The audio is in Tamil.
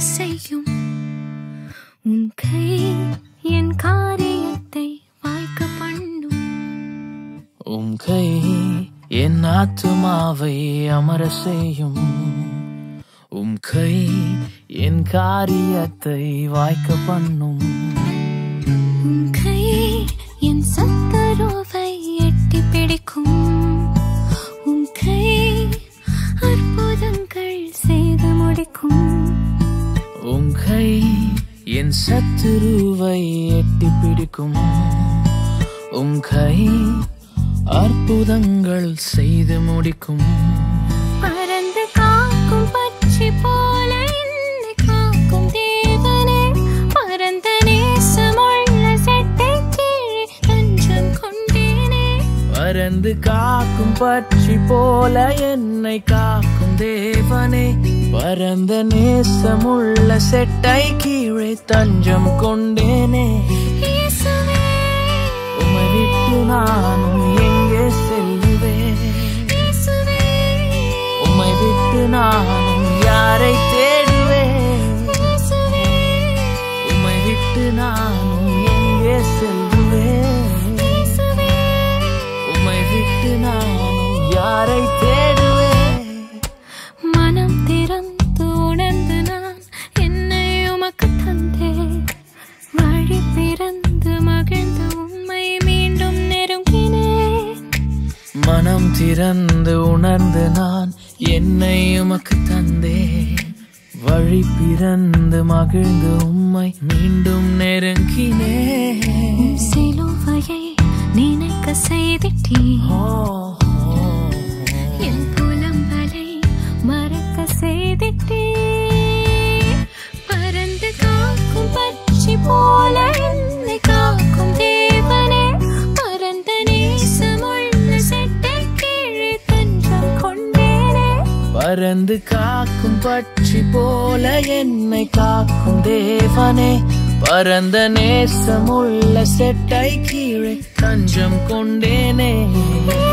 செய்யும் உன் கை என் காரியத்தை வாய்க்க பண்ணும் உம் கை என் ஆத்துமாவை அமர செய்யும் உம் கை என் காரியத்தை வாய்க்க பண்ணும் உன் கை என் சத்தரோவை எட்டி பிடிக்கும் உன் கை அற்புதங்கள் செய்து முடிக்கும் உம் கை என் சத்துருவை எட்டி பிடிக்கும் உம் கை அற்புதங்கள் செய்து முடிக்கும் பறந்து காக்கும் பட்சி போல என்னை காக்கும் தேவனே பரந்த நேசமுள்ள செட்டை கீழே தஞ்சம் கொண்டேனே பறந்து காக்கும் பட்சி போல என்னை காக்கும் தேவனே பரந்த நேசமுள்ள செட்டை கீழே தஞ்சம் கொண்டேனே இயேசுவே உம்மை விட்டு நானும் எங்கே செல்லுவேன் இயேசுவே உம்மை விட்டு நானும் யாரை தேடுவேன் இயேசுவே உம்மை விட்டு நானும் எங்கே செல்லுவேன் இயேசுவே உம்மை விட்டு நானும் யாரை தேடுவேன் மனம் திறந்து உணர்ந்து நான் என்னை உமக்கு தந்தேன் வழி பிறந்து மகிழ்ந்து உம்மை மீண்டும் நெருங்கினேன் மனம் திறந்து உணர்ந்து நான் என்னை உமக்கு தந்தேன் வழி பிறந்து மகிழ்ந்து உம்மை மீண்டும் நெருங்கினேன் சிலுவையை நினைக்க செய்திட்டேன் ஓ, ஓ, என் புலம்பலை மறக்க செய்திட்டேன் பறந்து காக்கும் பட்சி போல என்னை காக்கும் தேவனே பரந்த நேசமுள்ள செட்டை கீழே தஞ்சம் கொண்டேனே பறந்து காக்கும் பட்சி போல என்னை காக்கும் தேவனே பரந்த நேசமுள்ள செட்டை கீழே தஞ்சம் கொண்டேனே